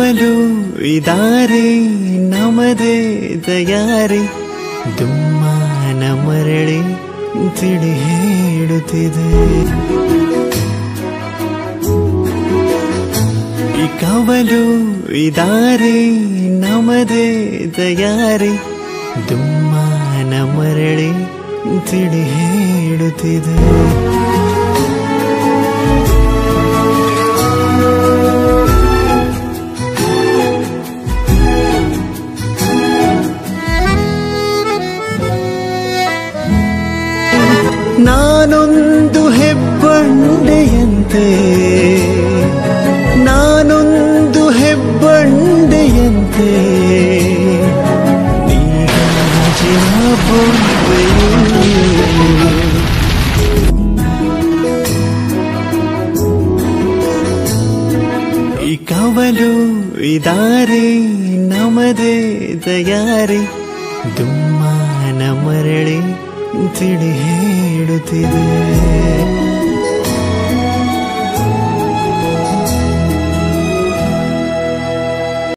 ಕವಲು ಇದಾರೆ ನಮದೇ ದಯಾರಿ ದುಮ್ಮಾನ ಮರಳಿ ತಿಳಿ ಹೇಳುತ್ತಿದೆ ಈ ಕವಲು ಇದಾರೆ ನಮದೇ ದಯಾರಿ ದುಮ್ಮಾನ ಮರಳಿ ತಿಳಿ ಹೇಳುತ್ತಿದೆ ನಾನೊಂದು ಹೆಬ್ಬಂಡೆಯಂತೆ ನಾನೊಂದು ಹೆಬ್ಬಂಡೆಯಂತೆ ನೀಗಾಜಿನ ಬೊಂಬೆಯು ಈ ಕವಲು ಇದಾರೆ ನಮದೇ ದಯಾರಿ ದುಮ್ಮಾನ ಮರಳಿ ತಿಳಿ ಹೇಳುತ್ತಿದೆ